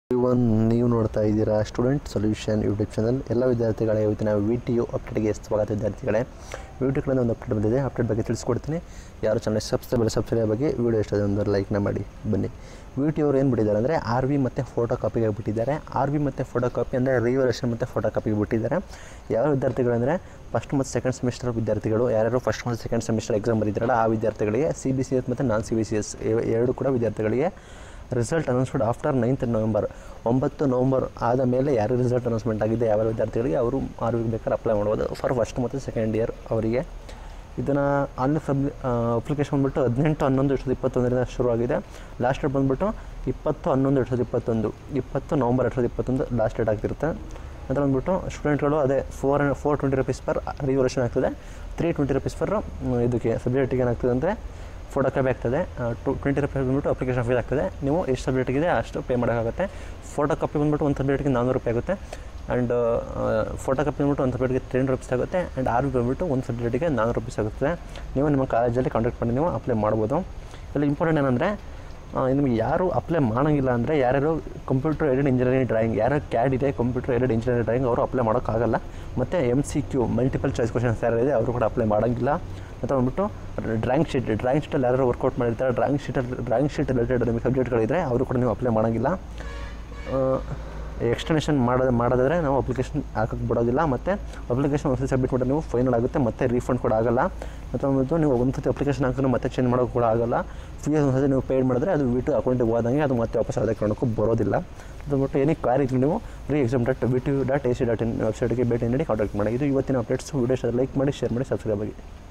ಇವನ್ ನೀವು ನೋಡ್ತಾ ಇದ್ದೀರಾ ಸ್ಟೂಡೆಂಟ್ ಸೊಲ್ಯೂಷನ್ ಯೂಟ್ಯೂಬ್ ಚಾನಲ್ ಎಲ್ಲ ವಿದ್ಯಾರ್ಥಿಗಳೇ ಇವತ್ತಿನ ವಿ ಟಿ ಯು ಅಪ್ಡೇಟ್ಗೆ ಸ್ವಾಗತ ವಿದ್ಯಾರ್ಥಿಗಳೇ ವಿಡಿಯೋ ಕಡೆಯಿಂದ ಒಂದು ಅಪ್ಡೇಟ್ ಬಂದಿದೆ ಅಪ್ಡೇಟ್ ಬಗ್ಗೆ ತಿಳಿಸ್ಕೊಡ್ತೀನಿ ಯಾರು ಚಾನಲ್ ಸಬ್ಸ್ಕ್ರೈಬ್ ಇಲ್ಲ ಸಬ್ಸ್ಕ್ರೈಬ್ ಬಗ್ಗೆ ವಿಡಿಯೋ ಇಷ್ಟ ಒಂದು ಲೈಕ್ನ ಮಾಡಿ ಬನ್ನಿ ವಿ ಟಿ ಅವ್ರು ಏನು ಬಿಟ್ಟಿದ್ದಾರೆ ಅಂದರೆ ಆರ್ ವಿ ಮತ್ತು ಫೋಟೋ ಕಾಪಿಗೆ ಬಿಟ್ಟಿದ್ದಾರೆ ಆರ್ ವಿ ಮತ್ತು ಫೋಟೋ ಕಾಪಿ ಅಂದರೆ ರಿವಲ್ಯೂಷನ್ ಮತ್ತು ಫೋಟೋ ಕಾಪಿಗೆ ಬಿಟ್ಟಿದ್ದಾರೆ ಯಾವ ವಿದ್ಯಾರ್ಥಿಗಳು ಅಂದರೆ ಫಸ್ಟ್ ಮತ್ತು ಸೆಕೆಂಡ್ ಸೆಮಿಸ್ಟರ್ ವಿದ್ಯಾರ್ಥಿಗಳು ಯಾರ್ಯಾರು ಫಸ್ಟ್ ಮತ್ತು ಸೆಕೆಂಡ್ ಸೆಮಿಸ್ಟರ್ ಎಕ್ಸಾಮ್ ಬರೀತಾರಲ್ಲ ಆ ವಿದ್ಯಾರ್ಥಿಗಳಿಗೆ ಸಿ ಬಿ ಸಿ ಎಸ್ ಮತ್ತು non C B C S ಎರಡು ಕೂಡ ವಿದ್ಯಾರ್ಥಿಗಳಿಗೆ result announcement after ninth November ಒಂಬತ್ತು ನವಂಬರ್ ಆದ ಮೇಲೆ ಯಾರು ರಿಸಲ್ಟ್ ಅನೌನ್ಸ್ಮೆಂಟ್ ಆಗಿದೆ ಯಾವ ವಿದ್ಯಾರ್ಥಿಗಳಿಗೆ ಅವರು ಆರು ಬೇಕಾದ್ರೆ ಅಪ್ಲೈ ಮಾಡ್ಬೋದು ಫಾರ್ ಫಸ್ಟ್ ಮತ್ತು ಸೆಕೆಂಡ್ ಇಯರ್ ಅವರಿಗೆ ಇದನ್ನು ಆನ್ಲೈನ್ ಸಬ್ ಅಪ್ಲಿಕೇಶನ್ ಬಂದುಬಿಟ್ಟು ಹದಿನೆಂಟು ಹನ್ನೊಂದು ಎರಡು ಸಾವಿರದ ಇಪ್ಪತ್ತೊಂದರಿಂದ ಶುರುವಾಗಿದೆ ಲಾಸ್ಟ್ ಡೇಟ್ ಬಂದುಬಿಟ್ಟು ಇಪ್ಪತ್ತು ಹನ್ನೊಂದು ಎರಡು ಸಾವಿರದ ಇಪ್ಪತ್ತೊಂದು ಇಪ್ಪತ್ತು ನವಂಬರ್ ಎರಡು ಸಾವಿರದ ಇಪ್ಪತ್ತೊಂದು ಲಾಸ್ಟ್ ಡೇಟ್ ಆಗ್ತಿರುತ್ತೆ ನಂತರ ಬಂದುಬಿಟ್ಟು ಸ್ಟೂಡೆಂಟ್ಗಳು ಅದೇ four four twenty rupees per revaluation ಆಗ್ತದೆ ತ್ರೀ ಟ್ವೆಂಟಿ ರುಪೀಸ್ ಪರ್ ಇದಕ್ಕೆ ಸಬ್ಜೆಕ್ಟಿಗೆ ಏನಾಗ್ತದೆ ಅಂದರೆ ಫೋಟೋ ಕಾಪಿ ಆಗ್ತದೆ ಟು ಟ್ವೆಂಟಿ ರುಪೀಸ್ ಬಂದ್ಬಿಟ್ಟು ಅಪ್ಲಿಕೇಶನ್ ಫೀಸ್ ಆಗ್ತದೆ ನೀವು ಎಷ್ಟು ಸಬ್ಜೆಕ್ಟಿಗಿದೆ ಅಷ್ಟು ಪೇ ಮಾಡೋಕ್ಕಾಗುತ್ತೆ ಫೋಟೋ ಕಾಪಿ ಬಂದ್ಬಿಟ್ಟು ಒಂದು ಸಬ್ಜೆಕ್ಟಿಗೆ ನಾನ್ನೂರು ರೂಪಾಯಿ ಆಗುತ್ತೆ ಆ್ಯಂಡ್ ಫೋಟೋ ಕಾಪಿ ಬಂದ್ಬಿಟ್ಟು ಒಂದು ಸಬ್ಜೆಕ್ಟಿಗೆ ತ್ರೀ ಹಂಡ್ರೆಡ್ ರುಪೀಸ್ ಆಗುತ್ತೆ ಆ್ಯಂಡ್ ಆರ್ ಬಿ ಬಂದ್ಬಿಟ್ಟು ಒಂದು ಸಬ್ಜೆಕ್ಟಿಗೆ ನಾನ್ನೂರು ರುಪೀಸ್ ಆಗುತ್ತೆ ನೀವು ನಿಮ್ಮ ಕಾಲೇಜಲ್ಲಿ ಕಾಂಟ್ಯಾಕ್ಟ್ ಮಾಡಿ ನೀವು ಅಪ್ಲೈ ಮಾಡ್ಬೋದು ಇಲ್ಲಿ ಇಂಪಾರ್ಟೆಂಟ್ ಏನಂದರೆ ನಿಮಗೆ ಯಾರು ಅಪ್ಲೈ ಮಾಡೋಂಗಿಲ್ಲ ಅಂದರೆ ಯಾರ್ಯಾರು ಕಂಪ್ಯೂಟರ್ ಎಡೆಡ್ ಇಂಜಿನಿಯರಿಂಗ್ ಡ್ರಾಯಿಂಗ್ ಯಾರು ಕ್ಯಾಡ್ ಇದೆ ಕಂಪ್ಯೂಟರ್ ಎಡೆಡ್ ಇಂಜಿನಿಯರಿಂಗ್ ಡ್ರಾಯಿಂಗ್ ಅವರು ಅಪ್ಲೈ ಮಾಡೋಕ್ಕಾಗಲ್ಲ ಮತ್ತು M C Q multiple choice questions ಯಾರು ಇದೆ ಅವರು ಕೂಡ ಅಪ್ಲೈ ಮಾಡೋಂಗಿಲ್ಲ ಮತ್ತು ಬಂದ್ಬಿಟ್ಟು ಡ್ರಾಯಿಂಗ್ ಶೀಟ್ ಡ್ರಾಯಿಂಗ್ ಶೀಟಲ್ಲಿ ಯಾರು ವರ್ಕೌಟ್ ಮಾಡಿರ್ತಾರೆ ಡ್ರಾಯಿಂಗ್ ಶೀಟಲ್ಲಿ ಡ್ರಾಯಿಂಗ್ ಶೀಟ್ ರಿಲೇಟೆಡ್ ನಿಮಗೆ ಸಬ್ಜೆಕ್ಟ್ಗಳಿದ್ರೆ ಅವರು ಕೂಡ ನೀವು ಅಪ್ಲೈ ಮಾಡೋಂಗಿಲ್ಲ ಎಕ್ಸ್ಟೆನ್ಷನ್ ಮಾಡೋದು ಮಾಡೋದಾದರೆ ನಾವು ಅಪ್ಲಿಕೇಶನ್ ಹಾಕಕ್ಕೆ ಬಿಡೋದಿಲ್ಲ ಮತ್ತು ಅಪ್ಲಿಕೇಶನ್ ಒಂದ್ಸತಿ ಸಬ್ಮಿಟ್ ಮಾಡಿದ್ರೆ ನೀವು ಫೈನಲ್ ಆಗುತ್ತೆ ಮತ್ತೆ ರೀಫಂಡ್ ಕೂಡ ಆಗಲ್ಲ ಮತ್ತು ಬಂದ್ಬಿಟ್ಟು ನೀವು ಒಂದು ಸತಿ ಅಪ್ಲಿಕೇಶನ್ ಹಾಕಿದ್ರೆ ಮತ್ತೆ ಚೇಂಜ್ ಮಾಡೋಕೆ ಕೂಡ ಆಗಲ್ಲ ಫೀಸ್ ಒಂದು ಸತಿ ನೀವು ಪೇಡ್ ಮಾಡಿದ್ರೆ ಅದು ವಿಟು ಅಕೌಂಟಿಗೆ ಹೋದಂಗೆ ಅದು ಮತ್ತೆ ವಾಪಸ್ ಯಾವುದೇ ಕಾರಣಕ್ಕೂ ಬರೋದಿಲ್ಲ ಅದು ಬಂದ್ಬಿಟ್ಟು ಏನೇ ಕ್ವಾರಿ ಇದ್ರೆ ನೀವು re exam dot V T U dot A C dot in ವೆಬ್ಸೈಟ್ಗೆ ಭೇಟಿ ನೀಡಿ ಕಾಂಟ್ಯಾಕ್ಟ್ ಮಾಡಿ ಇದು ಇವತ್ತಿನ ಅಪ್ಡೇಟ್ಸ್ ವಿಡಿಯೋಸ್ ಲೈಕ್ ಮಾಡಿ ಶೇರ್ ಮಾಡಿ ಸಬ್ಸ್ಕ್ರೈಬ್ ಆಗಿ